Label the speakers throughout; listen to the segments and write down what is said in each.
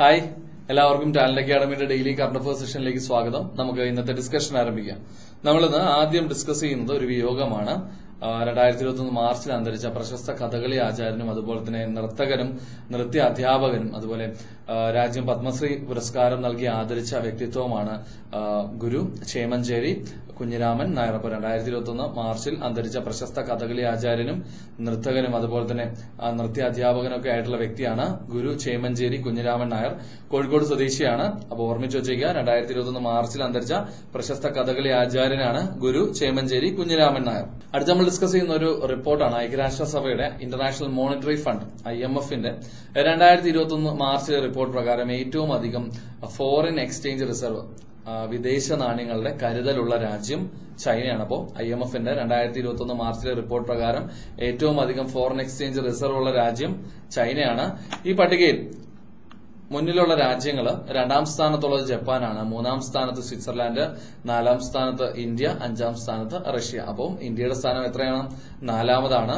Speaker 1: hi എല്ലാവർക്കും talent അക്കാഡമിയുടെ daily current affairs സെഷനിലേക്ക് സ്വാഗതം നമുക്ക് ഇന്നത്തെ ഡിസ്കഷൻ ആരംഭിക്കാം നമ്മളിന്ന് ആദ്യം ഡിസ്കസ് ചെയ്യുന്നത് ഒരു വിയോഗമാണ് രണ്ടായിരത്തി ഇരുപത്തി ഒന്ന് മാർച്ചിൽ അന്തരിച്ച പ്രശസ്ത കഥകളി ആചാര്യനും അതുപോലെ തന്നെ നർത്തകനും നൃത്യ അധ്യാപകനും അതുപോലെ ആ, രാജ്യം പത്മശ്രീ പുരസ്കാരം നൽകി ആദരിച്ച വ്യക്തിത്വമാണ് ആ, ഗുരു ചേമഞ്ചേരി കുഞ്ഞിരാമൻ നായർ അപ്പോൾ രണ്ടായിരത്തി ഇരുപത്തി ഒന്ന് മാർച്ചിൽ അന്തരിച്ച പ്രശസ്ത കഥകളി ആചാര്യനും നർത്തകനും അതുപോലെ തന്നെ ആ, നൃത്യ അധ്യാപകനൊക്കെ ആയിട്ടുള്ള വ്യക്തിയാണ് ഗുരു ചേമഞ്ചേരി കുഞ്ഞിരാമൻ നായർ കോഴിക്കോട് സ്വദേശിയാണ് അപ്പോൾ ഓർമ്മിച്ചു വെച്ചേക്കുക രണ്ടായിരത്തി ഇരുപത്തി ഒന്ന് മാർച്ചിൽ അന്തരിച്ച പ്രശസ്ത കഥകളി ആചാര്യനാണ് ഗുരു ചേമഞ്ചേരി കുഞ്ഞിരാമൻ നായർ അടുത്ത നമ്മൾ ഡിസ്കസ് ചെയ്യുന്ന ഒരു റിപ്പോർട്ടാണ് ഐക്യരാഷ്ട്രസഭയുടെ international monetary fund I M എഫിന്റെ രണ്ടായിരത്തി ഇരുപത്തി ഒന്ന് മാർച്ചിലെ റിപ്പോർട്ട് പ്രകാരം ഏറ്റവും അധികം ഫോറിൻ എക്സ്ചേഞ്ച് റിസർവ് ആ, വിദേശ നാണ്യങ്ങളുടെ കരുതലുള്ള രാജ്യം ചൈനയാണ് അപ്പോൾ ഐ എം എഫിന്റെ രണ്ടായിരത്തി ഇരുപത്തി ഒന്ന് മാർച്ചിലെ റിപ്പോർട്ട് പ്രകാരം ഏറ്റവും അധികം ഫോറിൻ എക്സ്ചേഞ്ച് റിസർവ് ഉള്ള രാജ്യം ചൈനയാണ് ഈ പട്ടികയിൽ മുന്നിലുള്ള രാജ്യങ്ങൾ രണ്ടാം സ്ഥാനത്തുള്ളത് ജപ്പാനാണ് മൂന്നാം സ്ഥാനത്ത് സ്വിറ്റ്സർലാൻഡ് നാലാം സ്ഥാനത്ത് ഇന്ത്യ അഞ്ചാം സ്ഥാനത്ത് റഷ്യ അപ്പോൾ ഇന്ത്യയുടെ സ്ഥാനം എത്രയാണ് നാലാമതാണ്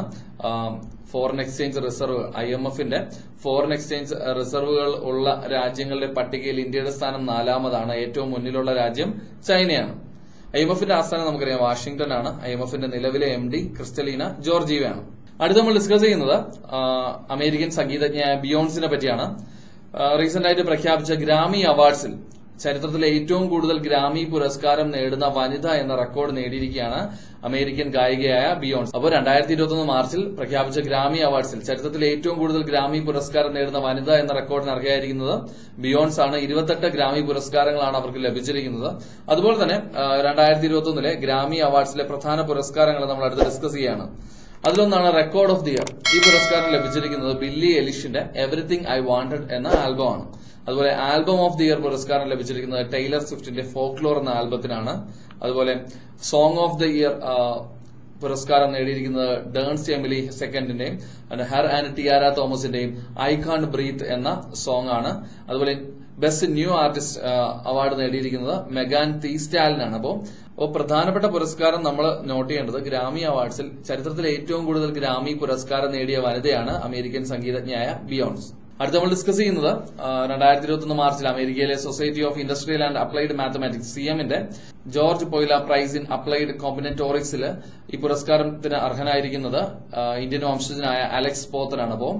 Speaker 1: foreign exchange reserve I M എഫിന്റെ ഫോറിൻ എക്സ്ചേഞ്ച് റിസർവുകൾ ഉള്ള രാജ്യങ്ങളുടെ പട്ടികയിൽ ഇന്ത്യയുടെ സ്ഥാനം നാലാമതാണ് ഏറ്റവും മുന്നിലുള്ള രാജ്യം ചൈനയാണ് ഐ എം എഫിന്റെ ആസ്ഥാനം നമുക്കറിയാം വാഷിംഗ്ടൺ ആണ് ഐ എം എഫിന്റെ നിലവിലെ എം ഡി ക്രിസ്റ്റലീന ജോർജീവയാണ് അടുത്ത നമ്മൾ ഡിസ്കസ് ചെയ്യുന്നത് ആ, അമേരിക്കൻ സംഗീതജ്ഞയായ ബിയോൺസിനെ പറ്റിയാണ് റീസെന്റ് ആയിട്ട് പ്രഖ്യാപിച്ച ഗ്രാമി അവാർഡ്സിൽ ചരിത്രത്തിലെ ഏറ്റവും കൂടുതൽ ഗ്രാമി പുരസ്കാരം നേടുന്ന വനിത എന്ന റെക്കോർഡ് നേടിയിരിക്കുകയാണ് അമേരിക്കൻ ഗായികയായ ബിയോൺസ് അപ്പോൾ രണ്ടായിരത്തി ഇരുപത്തൊന്ന് മാർച്ചിൽ പ്രഖ്യാപിച്ച ഗ്രാമി അവാർഡ്സിൽ ചരിത്രത്തിലെ ഏറ്റവും കൂടുതൽ ഗ്രാമി പുരസ്കാരം നേടുന്ന വനിത എന്ന റെക്കോർഡിന് അർഹയായിരിക്കുന്നത് ബിയോൺസ് ആണ് ഇരുപത്തെട്ട് ഗ്രാമി പുരസ്കാരങ്ങളാണ് അവർക്ക് ലഭിച്ചിരിക്കുന്നത് അതുപോലെ തന്നെ രണ്ടായിരത്തി ഇരുപത്തൊന്നിലെ ഗ്രാമി അവാർഡ്സിലെ പ്രധാന പുരസ്കാരങ്ങൾ നമ്മൾ അടുത്ത് ഡിസ്കസ് ചെയ്യുകയാണ് അതിലൊന്നാണ് റെക്കോർഡ് ഓഫ് ദി ഇയർ ഈ പുരസ്കാരം ലഭിച്ചിരിക്കുന്നത് ബില്ലി എലിഷിന്റെ എവറിത്തിങ് ഐ വാണ്ടഡ് എന്ന ആൽബമാണ് അതുപോലെ ആൽബം ഓഫ് ദി ഇയർ പുരസ്കാരം ലഭിച്ചിരിക്കുന്നത് ടൈലർ സ്വിഫ്റ്റിന്റെ ഫോക്ലോർ എന്ന ആൽബത്തിനാണ് അതുപോലെ സോങ് ഓഫ് ദി ഇയർ പുരസ്കാരം നേടിയിരിക്കുന്നത് ഡേൺസ് എമിലി സെക്കൻഡിന്റെയും ഹെർ ആൻഡ് ടിയാര തോമസിന്റെയും ഐ കാൺ ബ്രീത്ത് എന്ന സോങ് ആണ് അതുപോലെ ബെസ്റ്റ് ന്യൂ ആർട്ടിസ്റ്റ് അവാർഡ് നേടിയിരിക്കുന്നത് മെഗാൻ തീസ്റ്റാലിനാണ് അപ്പോൾ അപ്പോൾ പ്രധാനപ്പെട്ട പുരസ്കാരം നമ്മൾ നോട്ട് ചെയ്യേണ്ടത് ഗ്രാമി അവാർഡ്സിൽ ചരിത്രത്തിലെ ഏറ്റവും കൂടുതൽ ഗ്രാമി പുരസ്കാരം നേടിയ വനിതയാണ് അമേരിക്കൻ സംഗീതജ്ഞയായ ബിയോൺസ് അടുത്ത നമ്മൾ ഡിസ്കസ് ചെയ്യുന്നത് രണ്ടായിരത്തി ഇരുപത്തി ഒന്ന് മാർച്ചിൽ അമേരിക്കയിലെ society of industrial and applied mathematics C എമ്മിന്റെ George Polya prize in applied കോമ്പിനറ്റോറിക്സിൽ ഈ പുരസ്കാരത്തിന് അർഹനായിരിക്കുന്നത് ആ, ഇന്ത്യൻ വംശജനായ അലക്സ് പോത്തനാണ് അപ്പോൾ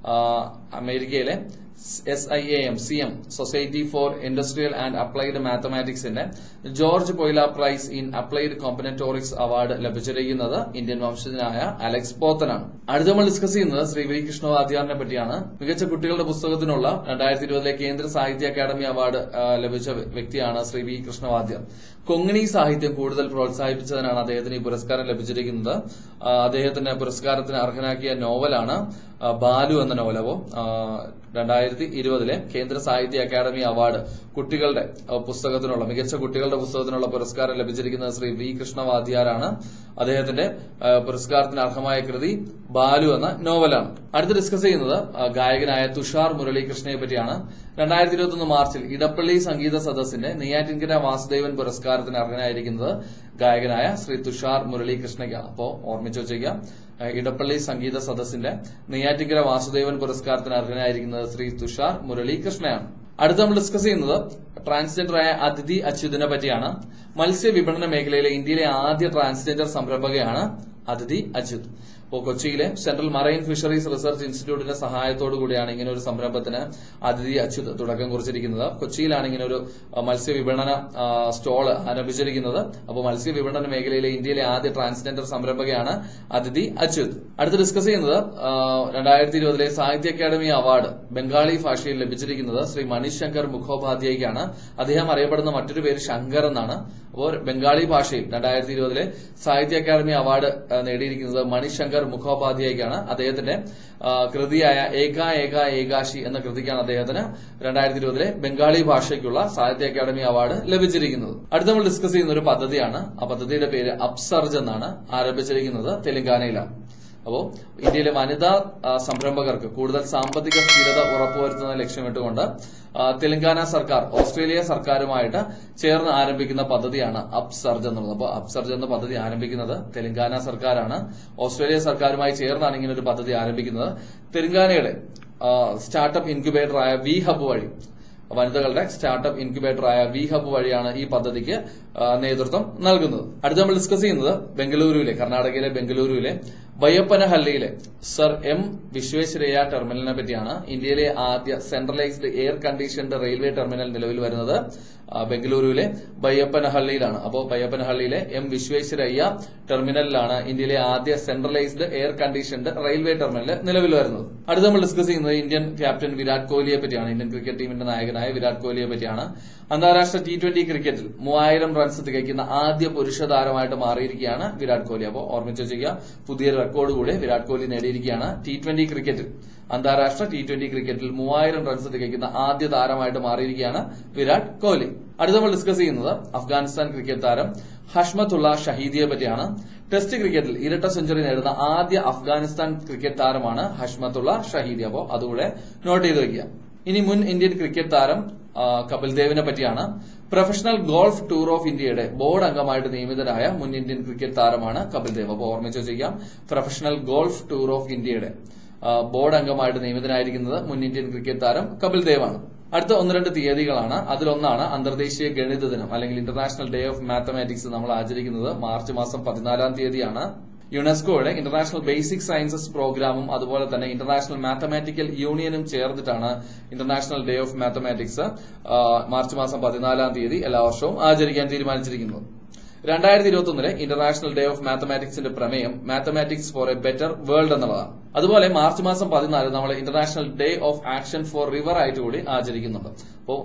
Speaker 1: അമേരിക്കയിലെ S I A M C M society for industrial and applied മാത്തമാറ്റിക്സിന്റെ George Polya prize in applied combinatorics award ലഭിച്ചിരിക്കുന്നത് ഇന്ത്യൻ വംശജനായ അലക്സ് പോത്തനാണ് അടുത്ത നമ്മൾ ഡിസ്കസ് ചെയ്യുന്നത് ശ്രീ വി കൃഷ്ണവാദ്യാറിനെ പറ്റിയാണ് മികച്ച കുട്ടികളുടെ പുസ്തകത്തിനുള്ള രണ്ടായിരത്തി ഇരുപതിലെ കേന്ദ്ര സാഹിത്യ അക്കാദമി അവാർഡ് ആ, ലഭിച്ച വ്യക്തിയാണ് ശ്രീ വി കൃഷ്ണവാദ്യർ കൊങ്ങിണി സാഹിത്യം കൂടുതൽ പ്രോത്സാഹിപ്പിച്ചതിനാണ് അദ്ദേഹത്തിന് ഈ പുരസ്കാരം ലഭിച്ചിരിക്കുന്നത് ആ, അദ്ദേഹത്തിന് പുരസ്കാരത്തിന് അർഹനാക്കിയ നോവലാണ് ആ, ബാലു എന്ന നോവൽ അപ്പോ രണ്ടായിരത്തി ഇരുപതിലെ കേന്ദ്ര സാഹിത്യ അക്കാദമി അവാർഡ് കുട്ടികളുടെ ആ, പുസ്തകത്തിനുള്ള മികച്ച കുട്ടികളുടെ പുസ്തകത്തിനുള്ള പുരസ്കാരം ലഭിച്ചിരിക്കുന്നത് ശ്രീ വി കൃഷ്ണവാദ്യാരാണ് അദ്ദേഹത്തിന്റെ ആ, പുരസ്കാരത്തിന് അർഹമായ കൃതി ബാലു എന്ന നോവലാണ് അടുത്ത് ഡിസ്കസ് ചെയ്യുന്നത് ആ, ഗായകനായ തുഷാർ മുരളീകൃഷ്ണയെ പറ്റിയാണ് രണ്ടായിരത്തി ഇരുപത്തി ഒന്ന് മാർച്ചിൽ ഇടപ്പള്ളി സംഗീത സദസ്സിന്റെ നെയ്യാറ്റിൻകര വാസുദേവൻ പുരസ്കാരത്തിന് അർഹനായിരിക്കുന്നത് ഗായകനായ ശ്രീ തുഷാർ മുരളീകൃഷ്ണയ്ക്കാണ് അപ്പോ ഓർമ്മിച്ചു വെച്ചേക്കാം ആ, ഇടപ്പള്ളി സംഗീത സദസ്സിന്റെ നെയ്യാറ്റിൻകര വാസുദേവൻ പുരസ്കാരത്തിന് അർഹനായിരിക്കുന്നത് ശ്രീ തുഷാർ മുരളീകൃഷ്ണയാണ് അടുത്ത് നമ്മൾ ഡിസ്കസ് ചെയ്യുന്നത് ട്രാൻസ്ജെൻഡറായ അതിഥി അച്യുതിനെ പറ്റിയാണ് മത്സ്യ വിപണന മേഖലയിലെ ഇന്ത്യയിലെ ആദ്യ ട്രാൻസ്ജെൻഡർ സംരംഭകയാണ് അതിഥി അച്യുത് അപ്പോൾ കൊച്ചിയിലെ സെൻട്രൽ മറൈൻ ഫിഷറീസ് റിസർച്ച് ഇൻസ്റ്റിറ്റ്യൂട്ടിന്റെ സഹായത്തോടു കൂടിയാണ് ഇങ്ങനെ ഒരു സംരംഭത്തിന് അതിഥി അച്യുത് തുടക്കം കുറിച്ചിരിക്കുന്നത് കൊച്ചിയിലാണ് ഇങ്ങനെ ഒരു ആ, മത്സ്യ വിപണന ആ, സ്റ്റോള് ആരംഭിച്ചിരിക്കുന്നത് അപ്പോൾ മത്സ്യ വിപണന മേഖലയിലെ ഇന്ത്യയിലെ ആദ്യ ട്രാൻസ്ജെൻഡർ സംരംഭകയാണ് അതിഥി അച്യുത് അടുത്ത് ഡിസ്കസ് ചെയ്യുന്നത് ആ, രണ്ടായിരത്തി ഇരുപതിലെ സാഹിത്യ അക്കാദമി അവാർഡ് ബംഗാളി ഭാഷയിൽ ലഭിച്ചിരിക്കുന്നത് ശ്രീ മണീഷ് ശങ്കർ മുഖോപാധ്യായക്കാണ് അദ്ദേഹം അറിയപ്പെടുന്ന മറ്റൊരു പേര് ശങ്കർ എന്നാണ് അപ്പോൾ ബംഗാളി ഭാഷയിൽ രണ്ടായിരത്തി ഇരുപതിലെ സാഹിത്യ അക്കാദമി അവാർഡ് ആ, നേടിയിരിക്കുന്നത് മണീഷ് ശങ്കർ മുഖോപാധ്യായക്കാണ് അദ്ദേഹത്തിന്റെ ആ, കൃതിയായ ഏക ഏക ഏകാശി എന്ന കൃതിക്കാണ് അദ്ദേഹത്തിന് രണ്ടായിരത്തി ഇരുപതിലെ ബംഗാളി ഭാഷയ്ക്കുള്ള സാഹിത്യ അക്കാദമി അവാർഡ് ലഭിച്ചിരിക്കുന്നത് അടുത്ത നമ്മൾ ഡിസ്കസ് ചെയ്യുന്ന ഒരു പദ്ധതിയാണ് ആ പദ്ധതിയുടെ പേര് അപ്സർജ് എന്നാണ് ആരംഭിച്ചിരിക്കുന്നത് തെലങ്കാനയിലാണ് അപ്പോൾ ഇന്ത്യയിലെ വനിതാ ആ, സംരംഭകർക്ക് കൂടുതൽ സാമ്പത്തിക സ്ഥിരത ഉറപ്പുവരുത്തുന്ന ലക്ഷ്യമിട്ടുകൊണ്ട് ആ, തെലങ്കാന സർക്കാർ ഓസ്ട്രേലിയ സർക്കാരുമായിട്ട് ചേർന്ന് ആരംഭിക്കുന്ന പദ്ധതിയാണ് അപ്സർജ് എന്നുള്ളത് അപ്പോൾ അപ്സർജ് എന്ന പദ്ധതി ആരംഭിക്കുന്നത് തെലങ്കാന സർക്കാരാണ് ഓസ്ട്രേലിയ സർക്കാരുമായി ചേർന്നാണ് ഇങ്ങനെ ഒരു പദ്ധതി ആരംഭിക്കുന്നത് തെലങ്കാനയുടെ സ്റ്റാർട്ടപ്പ് ഇൻക്യുബേറ്ററായ വി ഹബ് വഴി വനിതകളുടെ സ്റ്റാർട്ടപ്പ് ഇൻക്യുബേറ്റർ ആയ വി ഹബ് വഴിയാണ് ഈ പദ്ധതിക്ക് ആ, നേതൃത്വം നൽകുന്നത് അടുത്ത് നമ്മൾ ഡിസ്കസ് ചെയ്യുന്നത് ബംഗളൂരുവിലെ കർണാടകയിലെ ബംഗളൂരുവിലെ ബയ്യപ്പനഹള്ളിയിലെ സർ എം വിശ്വേശ്വരയ്യ ടെർമിനലിനെ പറ്റിയാണ് ഇന്ത്യയിലെ ആദ്യ centralised air conditioned railway terminal നിലവിൽ വരുന്നത് ആ, ബംഗളൂരുവിലെ ബയ്യപ്പനഹള്ളിയിലാണ് അപ്പോൾ ബയ്യപ്പനഹള്ളിയിലെ എം വിശ്വേശ്വരയ്യ ടെർമിനലിലാണ് ഇന്ത്യയിലെ ആദ്യ centralised air conditioned railway terminal നിലവിൽ വരുന്നത് അടുത്ത് നമ്മൾ ഡിസ്കസ് ചെയ്യുന്നത് ഇന്ത്യൻ ക്യാപ്റ്റൻ വിരാട് കോഹ്ലിയെ പറ്റിയാണ് ഇന്ത്യൻ ക്രിക്കറ്റ് ടീമിന്റെ നായകനായ വിരാട് കോഹ്ലിയെ പറ്റിയാണ് അന്താരാഷ്ട്ര ടി ട്വന്റി ക്രിക്കറ്റിൽ മൂവായിരം റൺസ് തികയ്ക്കുന്ന ആദ്യ പുരുഷ താരമായിട്ട് മാറിയിരിക്കുകയാണ് വിരാട് കോഹ്ലി അപ്പോൾ ഓർമ്മിച്ച് വെച്ചിരിക്കുക പുതിയ റെക്കോർഡ് കൂടെ വിരാട് കോഹ്ലി നേടിയിരിക്കുകയാണ് ടി ട്വന്റി ക്രിക്കറ്റിൽ അന്താരാഷ്ട്ര ടി ട്വന്റി ക്രിക്കറ്റിൽ മൂവായിരം റൺസ് തികയ്ക്കുന്ന ആദ്യ താരമായിട്ട് മാറിയിരിക്കുകയാണ് വിരാട് കോഹ്ലി അടുത്ത നമ്മൾ ഡിസ്കസ് ചെയ്യുന്നത് അഫ്ഗാനിസ്ഥാൻ ക്രിക്കറ്റ് താരം ഹഷ്മത്തുള്ള ഷഹീദിയെ പറ്റിയാണ് ടെസ്റ്റ് ക്രിക്കറ്റിൽ ഇരട്ട സെഞ്ചുറി നേടുന്ന ആദ്യ അഫ്ഗാനിസ്ഥാൻ ക്രിക്കറ്റ് താരമാണ് ഹഷ്മത്തുള്ള ഷഹീദി അപ്പോൾ അതുകൂടെ നോട്ട് ചെയ്ത് വെക്കുക ഇനി മുൻ ഇന്ത്യൻ ക്രിക്കറ്റ് താരം ആ, കപിൽ ദേവിനെ പറ്റിയാണ് പ്രൊഫഷണൽ ഗോൾഫ് ടൂർ ഓഫ് ഇന്ത്യയുടെ ബോർഡ് അംഗമായിട്ട് നിയമിതനായ മുൻ ഇന്ത്യൻ ക്രിക്കറ്റ് താരമാണ് കപിൽ ദേവ് അപ്പോൾ ഓർമ്മിച്ച് വെച്ചിരിക്കാം പ്രൊഫഷണൽ ഗോൾഫ് ടൂർ ഓഫ് ഇന്ത്യയുടെ ആ, ബോർഡ് അംഗമായിട്ട് നിയമിതനായിരിക്കുന്നത് മുൻ ഇന്ത്യൻ ക്രിക്കറ്റ് താരം കപിൽ ദേവാണ് അടുത്ത ഒന്ന് രണ്ട് തീയതികളാണ് അതിലൊന്നാണ് അന്തർദേശീയ ഗണിത ദിനം അല്ലെങ്കിൽ ഇന്റർനാഷണൽ ഡേ ഓഫ് മാത്തമാറ്റിക്സ് നമ്മൾ ആചരിക്കുന്നത് മാർച്ച് മാസം പതിനാലാം തീയതിയാണ് യുനെസ്കോയുടെ ഇന്റർനാഷണൽ ബേസിക് സയൻസസ് പ്രോഗ്രാമും അതുപോലെ തന്നെ ഇന്റർനാഷണൽ മാത്തമാറ്റിക്കൽ യൂണിയനും ചേർന്നിട്ടാണ് ഇന്റർനാഷണൽ ഡേ ഓഫ് മാത്തമാറ്റിക്സ് ആ, മാർച്ച് മാസം പതിനാലാം തീയതി എല്ലാ വർഷവും ആചരിക്കാൻ തീരുമാനിച്ചിരിക്കുന്നത് രണ്ടായിരത്തി ഇരുപത്തി ഒന്നിലെ ഇന്റർനാഷണൽ ഡേ ഓഫ് മാത്തമാറ്റിക്സിന്റെ പ്രമേയം mathematics for a better world എന്നുള്ളതാണ് അതുപോലെ മാർച്ച് മാസം പതിനാല് നമ്മൾ international day of action for river ആയിട്ട് കൂടി ആചരിക്കുന്നുണ്ട് അപ്പോൾ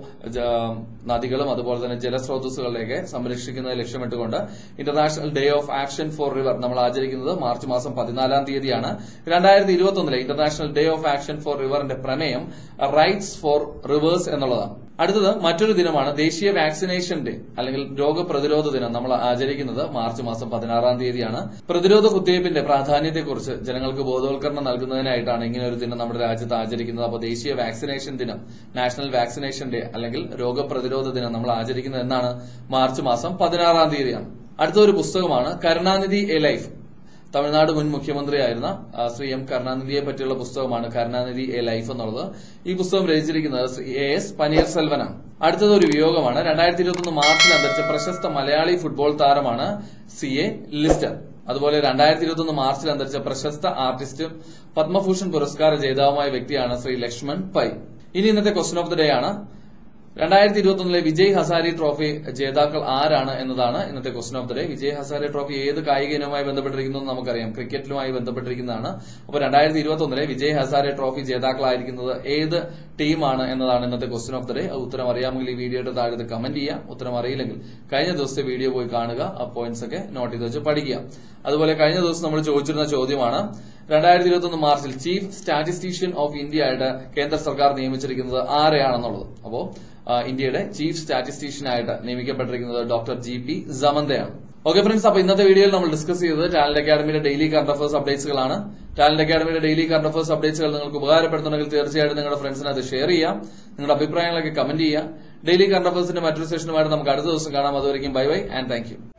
Speaker 1: നദികളും അതുപോലെ തന്നെ ജലസ്രോതസ്സുകളിലേക്ക് സംരക്ഷിക്കുന്നത് ലക്ഷ്യമിട്ടുകൊണ്ട് international day of action for river നമ്മൾ ആചരിക്കുന്നത് മാർച്ച് മാസം പതിനാലാം തീയതിയാണ് രണ്ടായിരത്തി ഇരുപത്തി ഒന്നിലെ international day of action for റിവറിന്റെ പ്രമേയം റൈറ്റ്സ് ഫോർ റിവേഴ്സ് എന്നുള്ളതാണ് അടുത്തത് മറ്റൊരു ദിനമാണ് ദേശീയ വാക്സിനേഷൻ ഡേ അല്ലെങ്കിൽ രോഗപ്രതിരോധ ദിനം നമ്മൾ ആചരിക്കുന്നത് മാർച്ച് മാസം പതിനാറാം തീയതിയാണ് പ്രതിരോധ കുത്തിവയ്പ്പിന്റെ പ്രാധാന്യത്തെക്കുറിച്ച് ജനങ്ങൾക്ക് ബോധവൽക്കരണം നൽകുന്നതിനായിട്ടാണ് ഇങ്ങനെ ഒരു ദിനം നമ്മുടെ രാജ്യത്ത് ആചരിക്കുന്നത് അപ്പോൾ ദേശീയ വാക്സിനേഷൻ ദിനം നാഷണൽ വാക്സിനേഷൻ ഡേ അല്ലെങ്കിൽ രോഗപ്രതിരോധ ദിനം നമ്മൾ ആചരിക്കുന്നത് എന്നാണ് മാർച്ച് മാസം പതിനാറാം തീയതിയാണ് അടുത്ത ഒരു പുസ്തകമാണ് കരുണാനിധി എ ലൈഫ് തമിഴ്നാട് മുൻ മുഖ്യമന്ത്രിയായിരുന്ന ആ, ശ്രീ എം കരുണാനിധിയെ പറ്റിയുള്ള പുസ്തകമാണ് കരുണാനിധി എ ലൈഫ് എന്നുള്ളത് ഈ പുസ്തകം രചിച്ചിരിക്കുന്നത് ശ്രീ എ എസ് പനീർ സെൽവനാണ് അടുത്തത് ഒരു വിയോഗമാണ് രണ്ടായിരത്തി ഇരുപത്തി മാർച്ചിൽ അന്തരിച്ച പ്രശസ്ത മലയാളി ഫുട്ബോൾ താരമാണ് സി എ ലിസ്റ്റർ അതുപോലെ രണ്ടായിരത്തി ഇരുപത്തി മാർച്ചിൽ അന്തരിച്ച പ്രശസ്ത ആർട്ടിസ്റ്റും പത്മഭൂഷൺ പുരസ്കാര ജേതാവുമായ വ്യക്തിയാണ് ശ്രീ ലക്ഷ്മൺ പൈ ഇനി ഇന്നത്തെ ക്വസ്റ്റൻ ഓഫ് ദി ഡേ ആണ് രണ്ടായിരത്തി ഇരുപത്തി ഒന്നിലെ വിജയ് ഹസാരി ട്രോഫി ജേതാക്കൾ ആരാണ് എന്നതാണ് ഇന്നത്തെ question of the day Vijay Hazare trophy ഏത് കായിക ഇനവുമായി ബന്ധപ്പെട്ടിരിക്കുന്നു എന്ന് നമുക്കറിയാം ക്രിക്കറ്റിലുമായി ബന്ധപ്പെട്ടിരിക്കുന്നതാണ് അപ്പോൾ രണ്ടായിരത്തി ഇരുപത്തി ഒന്നിലെ വിജയ് ഹസാരി ട്രോഫി ജേതാക്കളായിരിക്കുന്നത് ഏത് ടീമാണ് എന്നതാണ് ഇന്നത്തെ ക്വസ്റ്റൻ ഓഫ് ദ ഡേ ഉത്തരം അറിയാമെങ്കിൽ ഈ വീഡിയോയുടെ താഴത്ത് കമന്റ് ചെയ്യാം ഉത്തരം അറിയില്ലെങ്കിൽ കഴിഞ്ഞ ദിവസത്തെ വീഡിയോ പോയി കാണുക ആ പോയിന്റ്സ് ഒക്കെ നോട്ട് ചെയ്ത് വെച്ച് പഠിക്കുക അതുപോലെ കഴിഞ്ഞ ദിവസം നമ്മൾ ചോദിച്ചിരുന്ന ചോദ്യമാണ് രണ്ടായിരത്തി ഇരുപത്തി ഒന്ന് മാർച്ചിൽ ചീഫ് സ്റ്റാറ്റിസ്റ്റീഷ്യൻ ഓഫ് ഇന്ത്യ ആയിട്ട് കേന്ദ്ര സർക്കാർ നിയമിച്ചിരിക്കുന്നത് ആരെയാണെന്നുള്ളത് അപ്പോ ആ, ഇന്ത്യയുടെ ചീഫ് സ്റ്റാറ്റിസ്റ്റീഷ്യൻ ആയിട്ട് നിയമിക്കപ്പെട്ടിരിക്കുന്നത് ഡോക്ടർ ജി പി സമന്തയാണ് ഓക്കെ ഫ്രണ്ട്സ് അപ്പൊ ഇന്നത്തെ വീഡിയോയിൽ നമ്മൾ ഡിസ്കസ് ചെയ്തത് ടാലന്റ് അക്കാഡമിയുടെ ഡെയിലി കറണ്ട് അഫേഴ്സ് അപ്ഡേറ്റ്സുകളാണ് ടാലന്റ് അക്കാഡമിയുടെ ഡെയിലി കറണ്ട് അഫേഴ്സ് അപ്ഡേറ്റ്സുകൾ നിങ്ങൾക്ക് ഉപകാരപ്പെടുന്നുണ്ടെങ്കിൽ തീർച്ചയായിട്ടും നിങ്ങളുടെ ഫ്രണ്ട്സിന് അത് ഷെയർ ചെയ്യാം നിങ്ങളുടെ അഭിപ്രായങ്ങളൊക്കെ കമന്റ് ചെയ്യാം ഡെയിലി കറണ്ട് അഫേഴ്സിന്റെ മറ്റൊരു സെഷനുമായിട്ട് നമുക്ക് അടുത്ത ദിവസം കാണാം അതുവരെയും bye bye and thank U